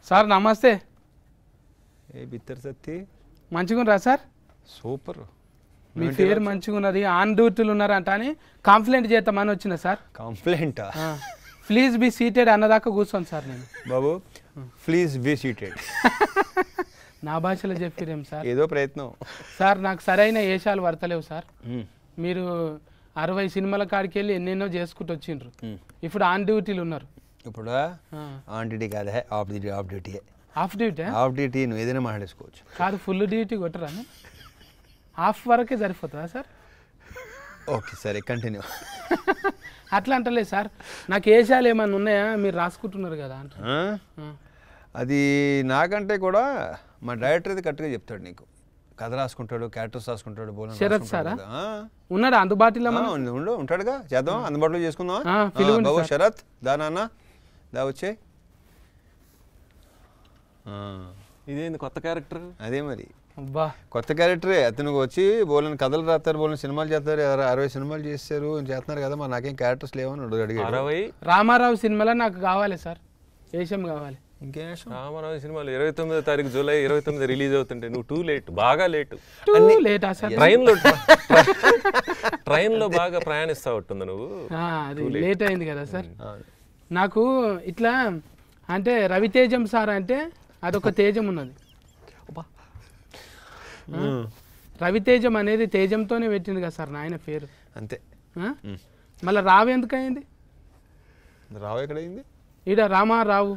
Sir నమస్తే ఏ బిత్తర్ సత్తి మంచిగున్నారా సార్ సూపర్ మీ పేరు మంచిగున్నది ఆన్ డ్యూటీలు ఉన్నారంట అని కంప్లైంట్ చేద్దామని వచ్చిన సార్ కంప్లైంటా ప్లీజ్ బి సీటెడ్ అన్నదాకా కూర్చోండి సార్ నేను బాబు ప్లీజ్ బీ సీటెడ్ నా భాషలో చెప్పిరేం సార్ ఏదో ప్రయత్నం సార్ నాకు సరైన ఏషాలు పడతలేవు సార్ మీరు అరవై సినిమాల కాడికి వెళ్ళి ఎన్నెన్నో చేసుకుంటూ వచ్చిండ్రు ఇప్పుడు ఆన్ డ్యూటీలు ఉన్నారు ఇప్పుడు ఆన్ డ్యూటీ కాదే off duty off duty off duty off duty నువ్వు ఏదైనా మాట్లాడేసుకోవచ్చు కాదు ఫుల్ డ్యూటీ కొట్టరా హాఫ్ వరకే సరిపోతుందా సార్ ఓకే సరే కంటిన్యూ అట్లా అంటలేదు సార్ నాకు ఏషాలు ఏమైనా ఉన్నాయా మీరు రాసుకుంటున్నారు కదా అంట ఆ. అది నాకంటే కూడా మా డైరెక్టర్ అది కరెక్ట్గా చెప్తాడు నీకు కథ రాసుకుంటాడు క్యారెక్టర్స్ రాసుకుంటాడు బోలం శరత్ సారా? ఉన్నాడా అందుబాటులో మన ఉండు ఉంటాడుగా చేద్దాం అందుబాటులో చేసుకుందాం ఆ, పిలువండి బాబు సార్. శరత్ దా నాన్న దా వచ్చే ఇదేంది కొత్త క్యారెక్టర్ అదే మరి అబ్బా కొత్త క్యారెక్టరే అతనికి వచ్చి బోలని కథలు రాస్తారు బోలని సినిమాలు చేస్తారు అర- అరవై సినిమాలు చేస్తారు చేస్తున్నారు కదా మరి నాకేం క్యారెక్టర్స్ లేవని అడుగు అడిగాడు అరవై రామారావు సినిమాలో నాకు కావాలి సార్ ఏషం కావాలి ఇంకేం వేషం? రామారావు సినిమాలు ఇరవై తొమ్మిదో తారీఖు జూలై ఇరవై తొమ్మిది రిలీజ్ అవుతుంటే నువ్వు టూ లేట్ బాగా లేట్ లేటా సార్ ట్రైన్ లో ట్రైన్ లో బాగా ప్రయాణిస్తా ఉంటుంది నువ్వు ఆ, అది లేట్ అయింది కదా సార్ అవును. నాకు ఇట్లా అంటే రవితేజం సార్ అంటే అదొక తేజం ఉన్నది ఆ? రవితేజం అనేది తేజంతోనే పెట్టింది కదా సార్ నాయన పేరు అంతే ఆ? మళ్ళీ రావు ఎందుకు అయింది రావు ఎక్కడైంది ఈడ రామారావు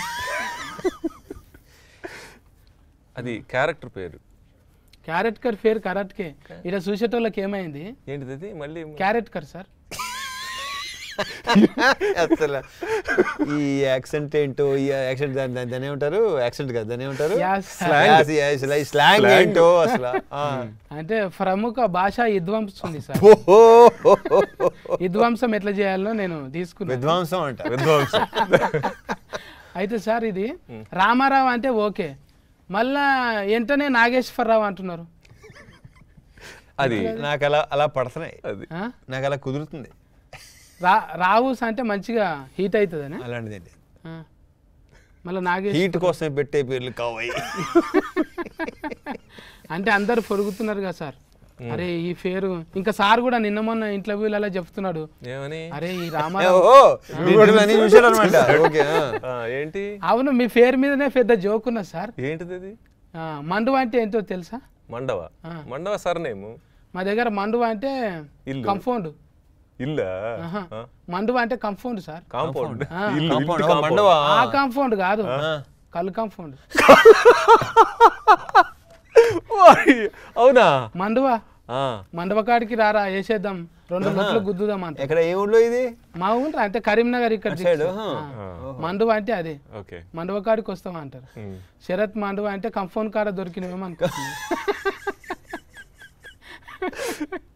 అది క్యారెక్టర్ పేరు క్యారెట్ కర్ పేరు కరెక్ట్కే ఈడ చూసేటోళ్ళకి ఏమైంది ఏంటిది అది మళ్ళీ క్యారెట్ కర్ సార్ అసలు ఈ యాక్సెంట్ ఏంటో ఈ యాక్సెంట్ దాని దాని- దాన్ని ఏమంటారు యాక్సెంట్ కదా దాన్ని ఏమంటారు Yes, స్లాంగ్ ఏంటో అసలు ఆ. అంటే ప్రముఖ భాషా విధ్వంసం ఉంది సార్ ఓహో. విధ్వంసం ఎట్లా చేయాలో నేను తీసుకున్నాను విద్వాంసం అంట విధ్వంసం అయితే సార్ ఇది రామారావు అంటే ఓకే మళ్ళా వెంటనే నాగేశ్వరరావు అంటున్నారు అది నాకు అలా అలా పడుతున్నాయి అది ఆ? నాకు అలా కుదురుతుంది రా రావుస్ అంటే మంచిగా హీట్ అవుతుందని అలాంటిదండి మళ్ళీ నాగేష్ హీట్ కోసమే పెట్టే పేర్లు కావాయి అంటే అందరు పొరుగుతున్నారు కదా సార్ అరే ఈ పేరు ఇంకా సార్ కూడా నిన్న మొన్న ఇంటర్వ్యూలలో చెప్తున్నాడు ఏమని అరే ఈ రామారావు ఓ అన్ని చూశాడు అనమాట ఓకే ఆ. ఆ, ఏంటి అవును మీ పేరు మీదనే పెద్ద జోక్ ఉన్నది సార్ ఏంటిది అది ఆ, మండువా అంటే ఏంటో తెలుసా మండవ మండవ సర్నేము మా దగ్గర మండువా అంటే ఇల్లు. కంఫౌండ్ ఇల్లా ఆహా. మండువా అంటే కంఫౌండ్ సార్ కాంపౌండ్ ఆ. ఇల్లు కాంపౌండ్, ఇంటి ఓ, మండవా ఆ కాంపౌండ్ కాదు కళ్ళు కాంపౌండ్ కాంపౌండ్ అవునా మండువా ఆ, మండవ కాడికి రారా వేసేద్దాం రెండు లొట్లు గుద్దుదాం అంట ఎక్కడ ఏ ఊళ్ళో ఇది మా ఊళ్ళో అంటే కరీంనగర్ ఇక్కడ సైడ్ ఆ. మండువా అంటే అదే ఓకే మండవ కాడికి వస్తాం అంటారు ఉమ్. శరత్ మండువా అంటే కంఫౌండ్ కాడ దొరికినవేమో అనుకుంటున్నాను